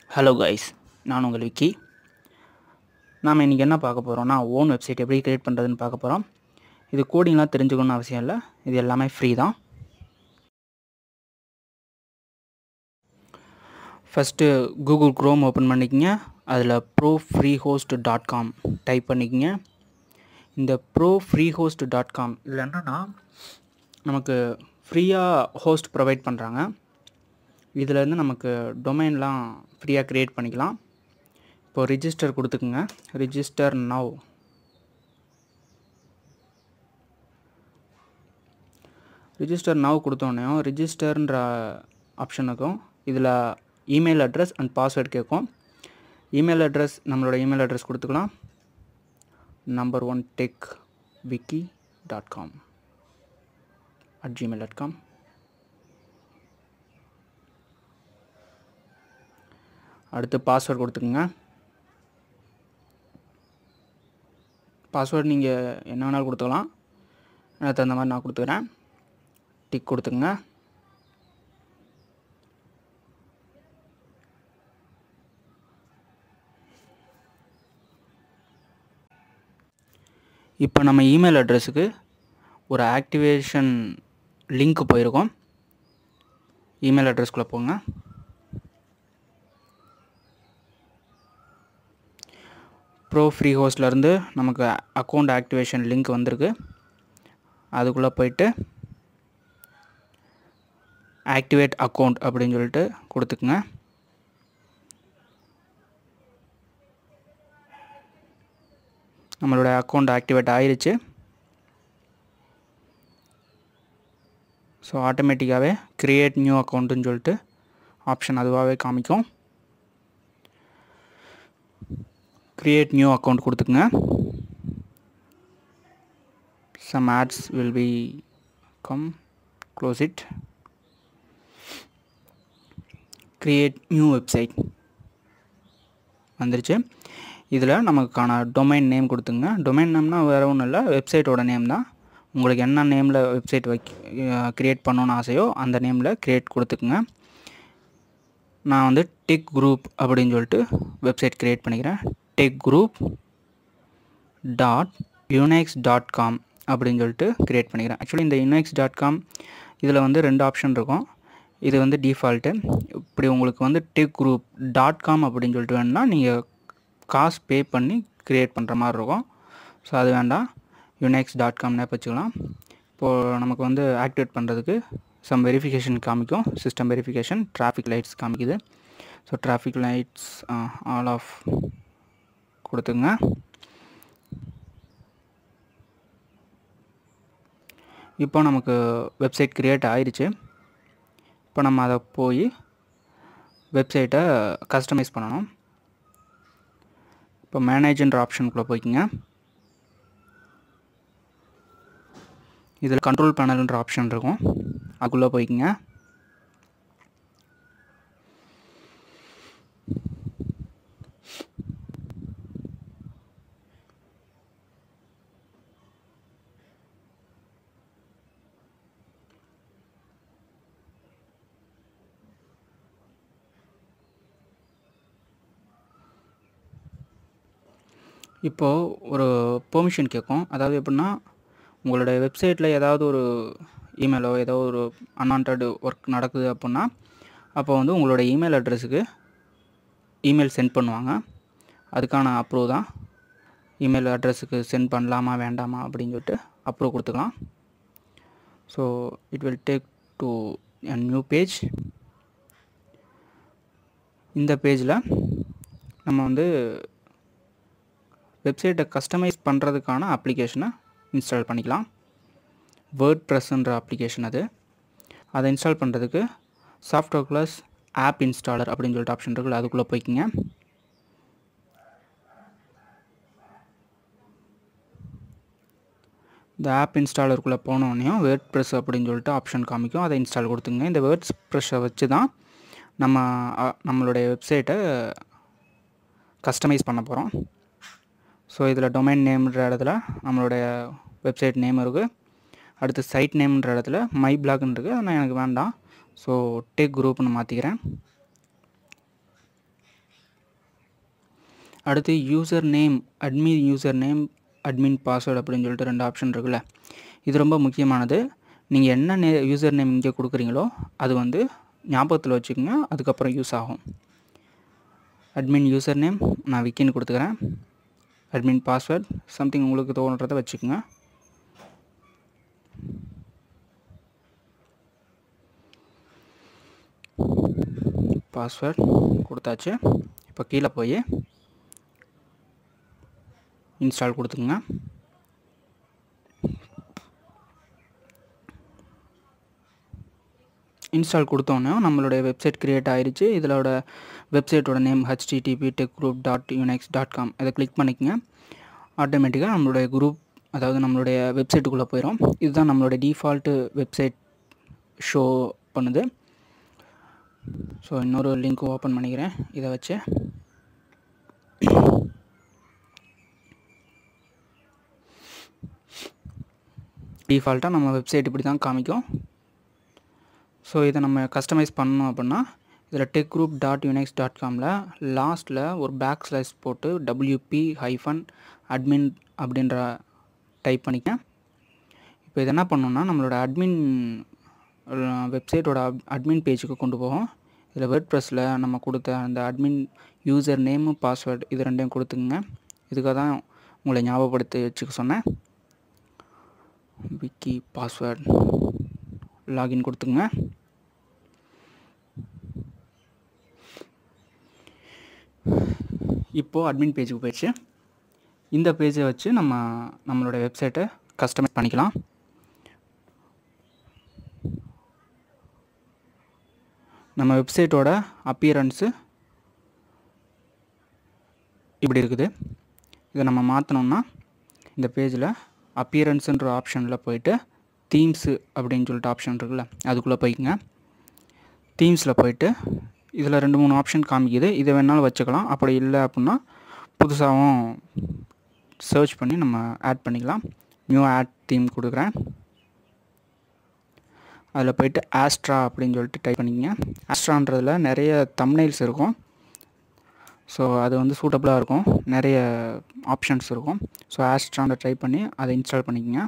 hello guys நான் உங்கள் விக்கி நாம் இன்றைக்கி என்ன பார்க்க போகிறோம்னா ஓன் வெப்சைட் எப்படி க்ரியேட் பண்ணுறதுன்னு பார்க்க போகிறோம் இது கோடிங்லாம் தெரிஞ்சுக்கணும்னு அவசியம் இல்லை இது எல்லாமே ஃப்ரீ தான் ஃபஸ்ட்டு கூகுள் க்ரோம் ஓப்பன் பண்ணிக்கங்க அதில் pro free host dot com type பண்ணிக்கங்க இந்த pro free host dot com இதில் என்னென்னா நமக்கு ஃப்ரீயாக ஹோஸ்ட் ப்ரொவைட் பண்ணுறாங்க இதிலேருந்து நமக்கு டொமைன்லாம் ஃப்ரீயாக க்ரியேட் பண்ணிக்கலாம் இப்போ ரிஜிஸ்டர் கொடுத்துக்குங்க ரிஜிஸ்டர் நவ் ரிஜிஸ்டர் நவ் கொடுத்தோடனே ரிஜிஸ்டர்ன்ற ஆப்ஷனுக்கும் இதில் இமெயில் அட்ரஸ் அண்ட் பாஸ்வேர்ட் கேட்கும் இமெயில் அட்ரஸ் நம்மளோட இமெயில் அட்ரஸ் கொடுத்துக்கலாம் number one tech Vicky dot com at Gmail dot com அடுத்து பாஸ்வேர்ட் கொடுத்துக்குங்க பாஸ்வேர்டு நீங்கள் என்ன வேணாலும் கொடுத்துக்கலாம் எனக்கு தகுந்த மாதிரி நான் கொடுத்துக்கிறேன் டிக் கொடுத்துங்க இப்போ நம்ம இமெயில் அட்ரஸுக்கு ஒரு ஆக்டிவேஷன் லிங்க் போயிருக்கோம் இமெயில் அட்ரஸ்குள்ளே போங்க ப்ரோ ஃப்ரீ ஹோஸ்ட்லேருந்து நமக்கு அக்கௌண்ட் ஆக்டிவேஷன் லிங்க் வந்திருக்கு அதுக்குள்ளே போயிட்டு ஆக்டிவேட் அக்கௌண்ட் அப்படின்னு சொல்லிட்டு கொடுத்துக்குங்க நம்மளோட அக்கௌண்ட் ஆக்டிவேட் ஆயிருச்சு ஸோ ஆட்டோமேட்டிக்காகவே க்ரியேட் நியூ அக்கௌண்ட்டுன்னு சொல்லிட்டு ஆப்ஷன் அதுவாகவே காமிக்கும் க்ரியேட் நியூ அக்கௌண்ட் கொடுத்துக்குங்க some ads will become close it create new website வந்துருச்சு இதில் நமக்கான டொமைன் நேம் கொடுத்துங்க டொமைன் நேம்னா வேறு ஒன்றும் இல்லை வெப்சைட்டோட நேம் தான் உங்களுக்கு என்ன நேமில் வெப்சைட் வைக்க க்ரியேட் பண்ணணுன்னு ஆசையோ அந்த நேமில் க்ரியேட் கொடுத்துக்குங்க நான் வந்து டெக் குரூப் அப்படின்னு சொல்லிட்டு வெப்சைட் க்ரியேட் பண்ணிக்கிறேன் tech group dot unaux dot com அப்படின்னு சொல்லிட்டு க்ரியேட் பண்ணிக்கிறேன் ஆக்சுவலி இந்த யூனெக்ஸ் டாட் காம் இதில் வந்து ரெண்டு ஆப்ஷன் இருக்கும் இது வந்து டிஃபால்ட்டு இப்படி உங்களுக்கு வந்து டெக் குரூப் டாட் காம் அப்படின்னு சொல்லிட்டு வேணுன்னா நீங்கள் காசு பே பண்ணி க்ரியேட் பண்ணுற மாதிரி இருக்கும் ஸோ அது வேண்டாம் யுனெக்ஸ் டாட் காம்னே வச்சுக்கலாம் இப்போது நமக்கு வந்து ஆக்டிவேட் பண்ணுறதுக்கு சம் வெரிஃபிகேஷன் காமிக்கும் சிஸ்டம் வெரிஃபிகேஷன் டிராஃபிக் லைட்ஸ் காமிக்குது so traffic lights all of கொடுத்துங்க இப்போ நமக்கு வெப்சைட் க்ரியேட் ஆயிடுச்சு இப்போ நம்ம அதை போய் வெப்சைட்டை கஸ்டமைஸ் பண்ணணும் இப்போ மேனேஜ்ன்ற ஆப்ஷனுக்குள்ளே போய்க்குங்க இதில் கண்ட்ரோல் பேனல்ன்ற ஆப்ஷன் இருக்கும் அதுக்குள்ளே போய்க்குங்க இப்போது ஒரு பெர்மிஷன் கேட்கும் அதாவது எப்படின்னா உங்களோட வெப்சைட்டில் ஏதாவது ஒரு இமெயிலோ ஏதோ ஒரு அன்வான்ட் ஒர்க் நடக்குது அப்படின்னா அப்போ வந்து உங்களோட இமெயில் அட்ரஸுக்கு இமெயில் சென்ட் பண்ணுவாங்க அதுக்கான அப்ரூவ் தான் இமெயில் அட்ரஸுக்கு சென்ட் பண்ணலாமா வேண்டாமா அப்படின்னு சொல்லிட்டு அப்ரூவ் கொடுத்துக்கலாம் so it will take to a new page இந்த பேஜில் நம்ம வந்து வெப்சைட்டை கஸ்டமைஸ் பண்ணுறதுக்கான அப்ளிகேஷனை இன்ஸ்டால் பண்ணிக்கலாம் வேர்ட் ப்ரெஸ்ன்ற அப்ளிகேஷன் அது அதை இன்ஸ்டால் பண்ணுறதுக்கு சாஃப்ட்வேர் க்ளாஸ் ஆப் இன்ஸ்டாலர் அப்படின்னு சொல்லிட்டு ஆப்ஷன் இருக்குல்ல அதுக்குள்ளே போய்க்கிங்க இந்த ஆப் இன்ஸ்டாலருக்குள்ளே போனோடனையும் வேர்ட் ப்ரெஸ் அப்படின்னு சொல்லிட்டு ஆப்ஷன் காமிக்கும் அதை இன்ஸ்டால் கொடுத்துங்க இந்த வேர்ட்ஸ் ப்ரெஷ்ஷை வச்சு தான் நம்ம நம்மளுடைய வெப்சைட்டை கஸ்டமைஸ் பண்ண போகிறோம் ஸோ இதில் டொமைன் நேம்ன்ற இடத்துல நம்மளுடைய வெப்சைட் நேம் இருக்குது அடுத்து சைட் நேம்ன்ற இடத்துல மை பிளாக்னு இருக்குது ஆனால் எனக்கு வேண்டாம் ஸோ டெக் குரூப்னு மாற்றிக்கிறேன் அடுத்து user name admin user name admin password அப்படின்னு சொல்லிட்டு ரெண்டு ஆப்ஷன் இருக்குல்ல இது ரொம்ப முக்கியமானது நீங்கள் என்ன நே யூசர் நேம் இங்கே கொடுக்குறீங்களோ அது வந்து ஞாபகத்தில் வச்சுக்கோங்க அதுக்கப்புறம் யூஸ் ஆகும் அட்மின் யூசர் நேம் நான் விக்கின்னு கொடுத்துக்கிறேன் அட்மின் பாஸ்வேர்ட் சம்திங் உங்களுக்கு தோன்றதை வச்சுக்கோங்க பாஸ்வேர்ட் கொடுத்தாச்சு இப்போ கீழே போய் இன்ஸ்டால் கொடுத்துங்க இன்ஸ்டால் கொடுத்தோன்னே நம்மளுடைய வெப்சைட் க்ரியேட் ஆயிடுச்சு இதோட வெப்சைட்டோட name HTTP tech group dot unaux dot com இதை கிளிக் பண்ணிக்கங்க ஆட்டோமேட்டிக்காக நம்மளுடைய குரூப் அதாவது நம்மளுடைய வெப்சைட்டுக்குள்ளே போயிடும் இதுதான் நம்மளுடைய டிஃபால்ட்டு வெப்சைட் ஷோ பண்ணுது ஸோ இன்னொரு லிங்க் ஓப்பன் பண்ணிக்கிறேன் இதை வச்சு டிஃபால்ட்டாக நம்ம வெப்சைட் இப்படி தான் காமிக்கும் ஸோ இதை நம்ம கஸ்டமைஸ் பண்ணோம் அப்படின்னா இதில் tech group dot unaux dot காமில் லாஸ்ட்டில் ஒரு பேக் ஸ்லைஸ் போட்டு டபிள்யூபி ஹைஃபன் அட்மின் அப்படின்ற டைப் பண்ணிக்க இப்போ இது என்ன பண்ணோம்னா நம்மளோட அட்மின் வெப்சைட்டோட அட்மின் பேஜுக்கு கொண்டு போகும் இதில் வேர்ட் ப்ரெஸ்ஸில் நம்ம கொடுத்த அந்த அட்மின் யூசர் நேமு பாஸ்வேர்டு இது ரெண்டையும் கொடுத்துங்க இதுக்காக தான் உங்களை ஞாபகப்படுத்தி வச்சுக்க சொன்னேன் விக்கி பாஸ்வேர்ட் லாகின் கொடுத்துங்க இப்போது அட்மின் பேஜுக்கு போயிடுச்சு இந்த பேஜை வச்சு நம்ம நம்மளோட வெப்சைட்டை கஸ்டமைஸ் பண்ணிக்கலாம் நம்ம வெப்சைட்டோட அப்பியரன்ஸு இப்படி இருக்குது இதை நம்ம மாற்றினோம்னா இந்த பேஜில் அப்பியரன்ஸுன்ற ஆப்ஷனில் போயிட்டு தீம்ஸு அப்படின்னு சொல்லிட்டு ஆப்ஷன் இருக்குல்ல அதுக்குள்ளே போய்க்குங்க தீம்ஸில் போயிட்டு இதில் ரெண்டு மூணு ஆப்ஷன் காமிக்குது இதை வேணாலும் வச்சுக்கலாம் அப்படி இல்லை அப்படின்னா புதுசாகவும் சர்ச் பண்ணி நம்ம ஆட் பண்ணிக்கலாம் நியூ ஆட் தீம் கொடுக்குறேன் அதில் போயிட்டு ஆஸ்ட்ரா அப்படின்னு சொல்லிட்டு டைப் பண்ணிக்கங்க ஆஸ்ட்ரான்றதில் நிறைய தம்னைல்ஸ் இருக்கும் ஸோ அது வந்து சூட்டபுளாக இருக்கும் நிறைய ஆப்ஷன்ஸ் இருக்கும் ஸோ ஆஸ்ட்ரான்ற டைப் பண்ணி அதை இன்ஸ்டால் பண்ணிக்கங்க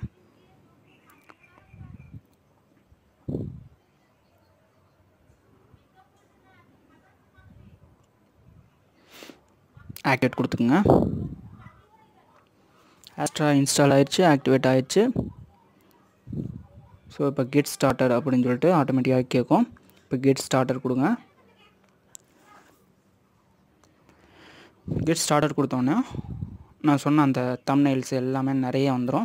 ஆக்டிவேட் கொடுத்துக்குங்க ஆஸ்ட்ரா இன்ஸ்டால் ஆயிடுச்சு ஆக்டிவேட் ஆயிடுச்சு ஸோ இப்போ கெட் ஸ்டார்டர் அப்படின்னு சொல்லிட்டு ஆட்டோமேட்டிக்காக கேட்கும் இப்போ கெட் ஸ்டார்டர் கொடுங்க கெட் ஸ்டார்டர் கொடுத்தோன்னே நான் சொன்ன அந்த தம்னைல்ஸ் எல்லாமே நிறைய வந்துடும்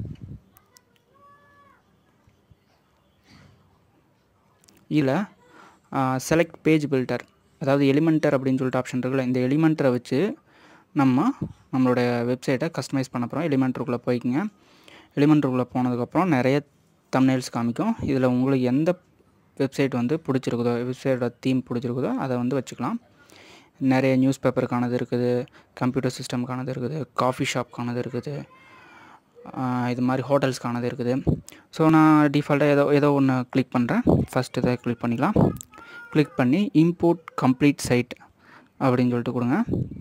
இதில் செலக்ட் பேஜ் பில்டர் அதாவது எலிமெண்டர் அப்படின்னு சொல்லிட்டு ஆப்ஷன் இருக்குல்ல இந்த எலிமெண்டரை வச்சு நம்ம நம்மளுடைய வெப்சைட்டை கஸ்டமைஸ் பண்ண போகிறோம் எலிமெண்ட்ருக்குள்ளே போய்க்குங்க எலிமெண்ட்ருக்குள்ளே போனதுக்கப்புறம் நிறைய தம்னைல்ஸ் காமிக்கும் இதில் உங்களுக்கு எந்த வெப்சைட் வந்து பிடிச்சிருக்குதோ வெப்சைட்டோட தீம் பிடிச்சிருக்குதோ அதை வந்து வச்சுக்கலாம் நிறைய நியூஸ் பேப்பருக்கானது இருக்குது கம்ப்யூட்டர் சிஸ்டம்க்கானது இருக்குது காஃபி ஷாப்க்கானது இருக்குது இது மாதிரி ஹோட்டல்ஸ்க்கானது இருக்குது ஸோ நான் டிஃபால்ட்டாக ஏதோ ஏதோ ஒன்று கிளிக் பண்ணுறேன் ஃபஸ்ட் இதை கிளிக் பண்ணிக்கலாம் கிளிக் பண்ணி இம்போர்ட் கம்ப்ளீட் சைட் அப்படின்னு சொல்லிட்டு கொடுங்க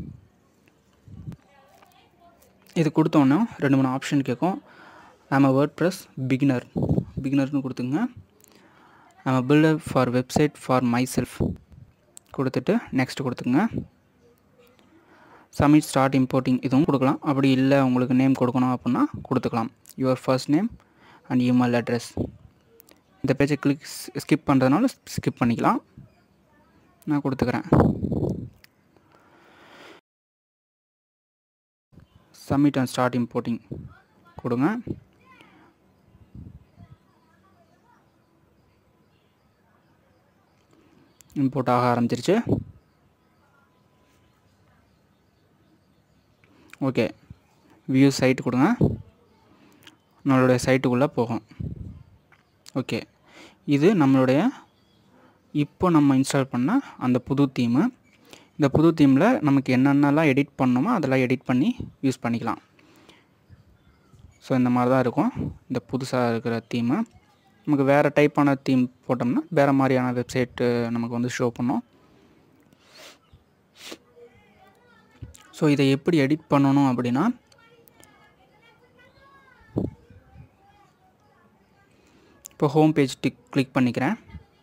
இது கொடுத்தோன்னே ரெண்டு மூணு ஆப்ஷன் கேட்கும் ஆம் வேர்ட் ப்ரெஸ் பிகினர் பிகினர்னு கொடுத்துங்க I'm builder for website for myself கொடுத்துட்டு நெக்ஸ்ட் கொடுத்துங்க சப்மிட் ஸ்டார்ட் இம்போர்ட்டிங் இதுவும் கொடுக்கலாம் அப்படி இல்லை உங்களுக்கு நேம் கொடுக்கணும் அப்படின்னா கொடுத்துக்கலாம் your first name and email address இந்த பேஜை கிளிக் ஸ்கிப் பண்ணுறதுனால ஸ்கிப் பண்ணிக்கலாம் நான் கொடுத்துக்கிறேன் சப்மிட் அண்ட் ஸ்டார்ட் இம்போர்ட்டிங் கொடுங்க இம்போர்ட் ஆக ஆரம்பிச்சிருச்சு ஓகே வியூ சைட் கொடுங்க நம்மளுடைய சைட்டுக்குள்ளே போகும் ஓகே இது நம்மளுடைய இப்போ நம்ம இன்ஸ்டால் பண்ண அந்த புது தீமு இந்த புது தீமில் நமக்கு என்னென்னலாம் எடிட் பண்ணணுமோ அதெல்லாம் எடிட் பண்ணி யூஸ் பண்ணிக்கலாம் ஸோ இந்த மாதிரி தான் இருக்கும் இந்த புதுசாக இருக்கிற தீமு நமக்கு வேறு டைப்பான தீம் போட்டோம்னா வேறு மாதிரியான வெப்சைட்டு நமக்கு வந்து ஷோ பண்ணும் ஸோ இதை எப்படி எடிட் பண்ணணும் அப்படின்னா இப்போ ஹோம் பேஜ் டிக் கிளிக் பண்ணிக்கிறேன்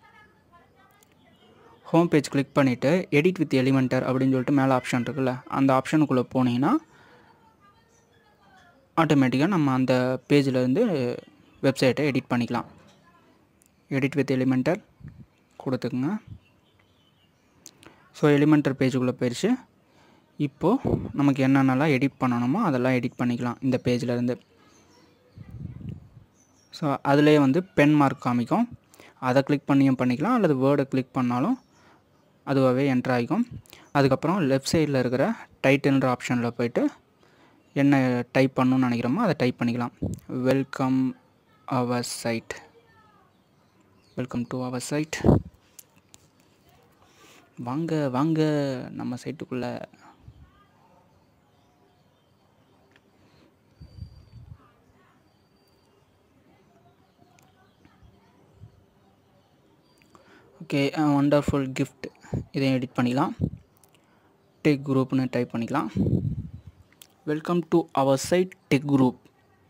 ஹோம் பேஜ் கிளிக் பண்ணிவிட்டு எடிட் வித் எலிமெண்டர் அப்படின்னு சொல்லிட்டு மேலே ஆப்ஷன் இருக்குல்ல அந்த ஆப்ஷனுக்குள்ளே போனீங்கன்னா ஆட்டோமேட்டிக்காக நம்ம அந்த பேஜில் இருந்து வெப்சைட்டை எடிட் பண்ணிக்கலாம் எடிட் வித் எலிமெண்டர் கொடுத்துக்குங்க ஸோ எலிமெண்டர் பேஜுக்குள்ளே போயிடுச்சு இப்போது நமக்கு என்னென்னலாம் எடிட் பண்ணணுமோ அதெல்லாம் எடிட் பண்ணிக்கலாம் இந்த பேஜில் இருந்து ஸோ அதுலேயே வந்து பென் மார்க் காமிக்கும் அதை கிளிக் பண்ணியும் பண்ணிக்கலாம் அல்லது வேர்டை கிளிக் பண்ணாலும் அதுவாகவே என்ட்ரு ஆகிக்கும் அதுக்கப்புறம் லெஃப்ட் சைடில் இருக்கிற டைட்டில்ன்ற ஆப்ஷனில் போயிட்டு என்ன டைப் பண்ணணும்னு நினைக்கிறோமோ அதை டைப் பண்ணிக்கலாம் welcome our site welcome to our site வாங்க வாங்க நம்ம சைட்டுக்குள்ளே ஓகே ஒண்டர்ஃபுல் கிஃப்ட் இதையும் எடிட் பண்ணிக்கலாம் டெக் குரூப்னு டைப் பண்ணிக்கலாம் welcome to our site tech group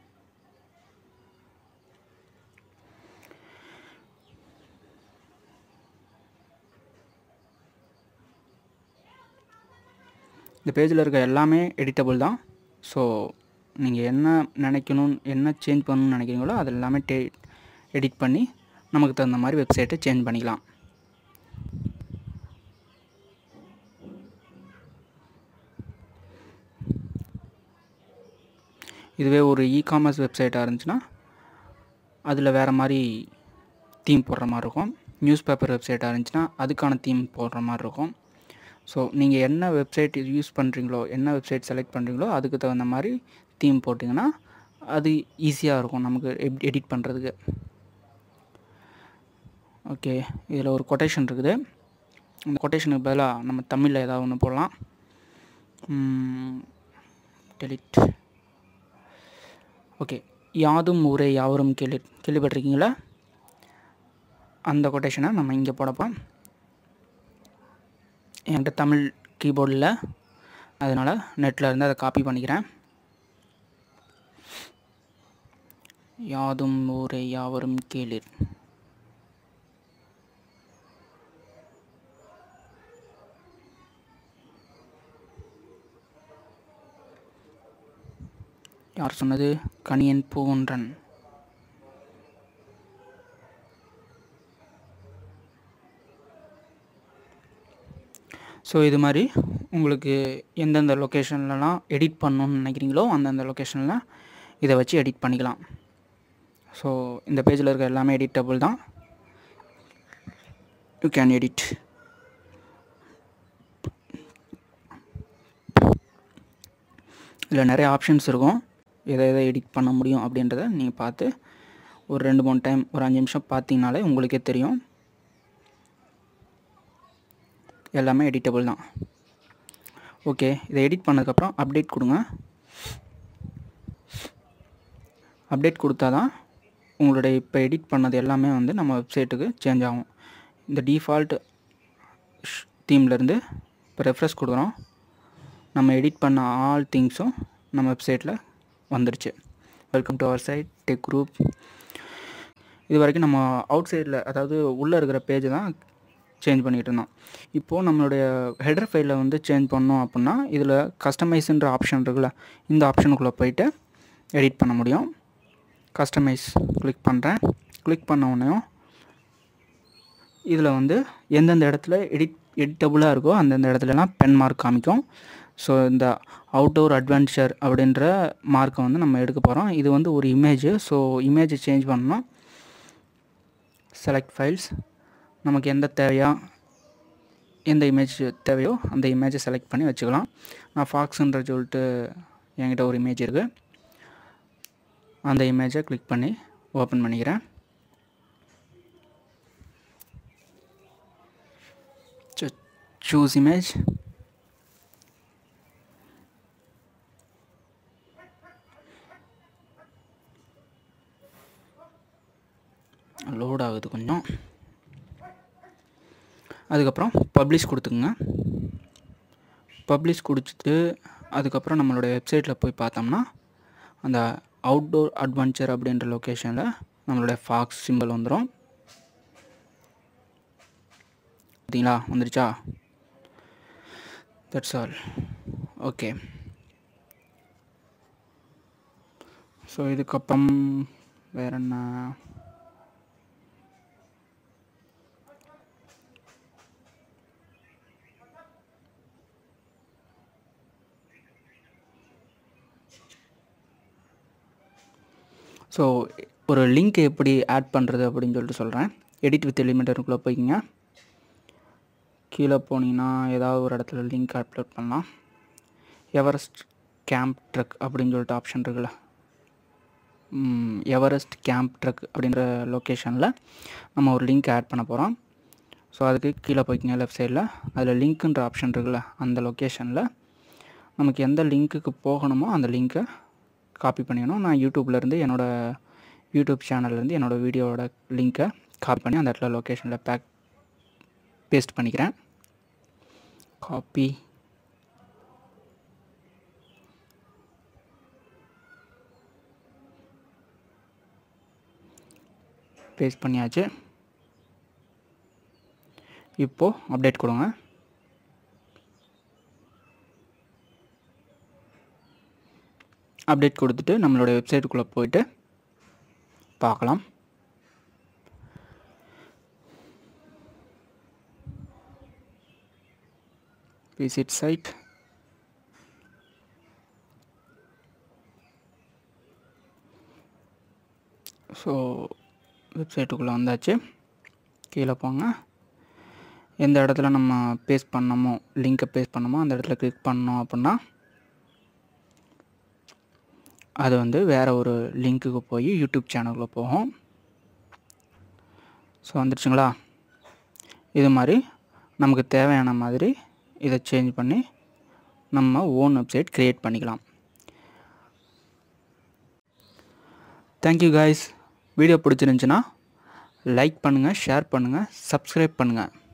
இந்த பேஜில் இருக்க எல்லாமே எடிட்டபிள் தான் ஸோ நீங்கள் என்ன நினைக்கணும் என்ன சேஞ்ச் பண்ணணும்னு நினைக்கிறீங்களோ அது எல்லாமே டே எடிட் பண்ணி நமக்கு தகுந்த மாதிரி வெப்சைட்டை சேஞ்ச் பண்ணிக்கலாம் இதுவே ஒரு இ காமர்ஸ் வெப்சைட்டாக இருந்துச்சுன்னா அதில் வேறு மாதிரி தீம் போடுற மாதிரி இருக்கும் நியூஸ் பேப்பர் வெப்சைட்டாக இருந்துச்சுன்னா அதுக்கான தீம் போடுற மாதிரி இருக்கும் ஸோ நீங்கள் என்ன வெப்சைட் யூஸ் பண்ணுறீங்களோ என்ன வெப்சைட் செலக்ட் பண்ணுறீங்களோ அதுக்கு தகுந்த மாதிரி தீம் போட்டிங்கன்னா அது ஈஸியாக இருக்கும் நமக்கு எடிட் பண்ணுறதுக்கு ஓகே இதில் ஒரு கொட்டேஷன் இருக்குது அந்த கொட்டேஷனுக்கு பதிலாக நம்ம தமிழில் ஏதாவது ஒன்று போடலாம் டெலிட் ஓகே யாதும் ஊரே யாவரும் கேள்வி கேள்விப்பட்டிருக்கீங்களா அந்த கொட்டேஷனை நம்ம இங்கே போடப்போம் என்கிட்ட தமிழ் கீபோர்டில் அதனால் நெட்டில் இருந்து அதை காப்பி பண்ணிக்கிறேன் யாதும் ஊரே யாவரும் கேளிர் யார் சொன்னது கணியன் பூவொன்றன் ஸோ இது மாதிரி உங்களுக்கு எந்தெந்த லொக்கேஷன்லலாம் எடிட் பண்ணணும்னு நினைக்கிறீங்களோ அந்தந்த லொக்கேஷனில் இதை வச்சு எடிட் பண்ணிக்கலாம் ஸோ இந்த பேஜில் இருக்க எல்லாமே எடிட்டபிள் தான் யூ கேன் எடிட் இதில் நிறைய ஆப்ஷன்ஸ் இருக்கும் எதை எதை எடிட் பண்ண முடியும் அப்படின்றத நீங்கள் பார்த்து ஒரு ரெண்டு மூணு டைம் ஒரு அஞ்சு நிமிஷம் பார்த்தீங்கனாலே உங்களுக்கே தெரியும் எல்லாமே எடிட்டபிள் தான் ஓகே இதை எடிட் பண்ணதுக்கப்புறம் அப்டேட் கொடுங்க அப்டேட் கொடுத்தா தான் உங்களுடைய இப்போ எடிட் பண்ணது எல்லாமே வந்து நம்ம வெப்சைட்டுக்கு சேஞ்ச் ஆகும் இந்த டிஃபால்ட் தீம்லேருந்து இப்போ ரெஃப்ரெஷ் கொடுக்குறோம் நம்ம எடிட் பண்ண ஆல் திங்ஸும் நம்ம வெப்சைட்டில் வந்துடுச்சு welcome to our site tech group இது வரைக்கும் நம்ம அவுட் சைடில் அதாவது உள்ளே இருக்கிற பேஜ் தான் சேஞ்ச் பண்ணிகிட்டு இருந்தோம் இப்போது நம்மளுடைய ஹெடர் ஃபைலில் வந்து சேஞ்ச் பண்ணோம் அப்படின்னா இதில் கஸ்டமைஸுன்ற ஆப்ஷன் இருக்குல்ல இந்த ஆப்ஷனுக்குள்ளே போயிட்டு எடிட் பண்ண முடியும் கஸ்டமைஸ் கிளிக் பண்ணுறேன் கிளிக் பண்ண உடனேயும் இதில் வந்து எந்தெந்த இடத்துல எடிட் எடிட்டபுளாக இருக்கோ அந்தந்த இடத்துலலாம் பென் மார்க் காமிக்கும் ஸோ இந்த அவுட்டோர் அட்வென்ச்சர் அப்படின்ற மார்க்கை வந்து நம்ம எடுக்க போகிறோம் இது வந்து ஒரு இமேஜ் ஸோ இமேஜை சேஞ்ச் பண்ணணும் செலக்ட் ஃபைல்ஸ் நமக்கு எந்த தேவையோ எந்த இமேஜ் தேவையோ அந்த இமேஜை செலக்ட் பண்ணி வச்சுக்கலாம் நான் ஃபாக்ஸுன்ற சொல்லிட்டு என்கிட்ட ஒரு இமேஜ் இருக்குது அந்த இமேஜை கிளிக் பண்ணி ஓப்பன் பண்ணிக்கிறேன் சூஸ் இமேஜ் லோட் ஆகுது கொஞ்சம் அதுக்கப்புறம் பப்ளிஷ் கொடுத்துக்குங்க பப்ளிஷ் கொடுத்துட்டு அதுக்கப்புறம் நம்மளுடைய வெப்சைட்டில் போய் பார்த்தோம்னா அந்த அவுட்டோர் அட்வென்ச்சர் அப்படின்ற லொக்கேஷனில் நம்மளுடைய ஃபாக்ஸ் சிம்பிள் வந்துடும் பார்த்தீங்களா வந்துருச்சா தட்ஸ் ஆல் ஓகே ஸோ இதுக்கப்புறம் வேற என்ன ஸோ ஒரு லிங்க் எப்படி ஆட் பண்ணுறது அப்படின்னு சொல்லிட்டு சொல்கிறேன் எடிட் வித் எலிமெண்டருக்குள்ளே போய்க்கிங்க கீழே போனீங்கன்னா ஏதாவது ஒரு இடத்துல லிங்க் அப்லோட் பண்ணலாம் எவரெஸ்ட் கேம்ப் ட்ரக் அப்படின்னு சொல்லிட்டு ஆப்ஷன் இருக்குல்ல ம், எவரெஸ்ட் கேம்ப் ட்ரக் அப்படின்ற லொக்கேஷனில் நம்ம ஒரு லிங்க் ஆட் பண்ண போகிறோம் ஸோ அதுக்கு கீழே போய்க்கிங்க லெஃப்ட் சைடில் அதில் லிங்க்குன்ற ஆப்ஷன் இருக்குல்ல அந்த லொக்கேஷனில் நமக்கு எந்த லிங்க்குக்கு போகணுமோ அந்த லிங்க்கை காப்பி பண்ணிக்கணும் நான் யூடியூப்லேருந்து என்னோடய யூடியூப் சேனல்லேருந்து என்னோடய வீடியோவோட லிங்க்கை காப்பி பண்ணி அந்த இடத்துல லொக்கேஷனில் பேக் பேஸ்ட் பண்ணிக்கிறேன் காப்பி பேஸ்ட் பண்ணியாச்சு இப்போது அப்டேட் கொடுங்க அப்டேட் கொடுத்துட்டு நம்மளோட வெப்சைட்டுக்குள்ளே போயிட்டு பார்க்கலாம் visit site ஸோ வெப்சைட்டுக்குள்ளே வந்தாச்சு கீழே போங்க எந்த இடத்துல நம்ம பேஸ்ட் பண்ணமோ லிங்க்கை பேஸ்ட் பண்ணமோ அந்த இடத்துல கிளிக் பண்ணோம் அப்படின்னா அது வந்து வேறு ஒரு லிங்க்குக்கு போய் யூடியூப் சேனலுக்குள்ளே போகும் ஸோ வந்துடுச்சுங்களா இது மாதிரி நமக்கு தேவையான மாதிரி இதை சேஞ்ச் பண்ணி நம்ம ஓன் வெப்சைட் க்ரியேட் பண்ணிக்கலாம் தேங்க்யூ காய்ஸ் வீடியோ பிடிச்சிருந்துச்சுன்னா லைக் பண்ணுங்கள் ஷேர் பண்ணுங்கள் சப்ஸ்கிரைப் பண்ணுங்கள்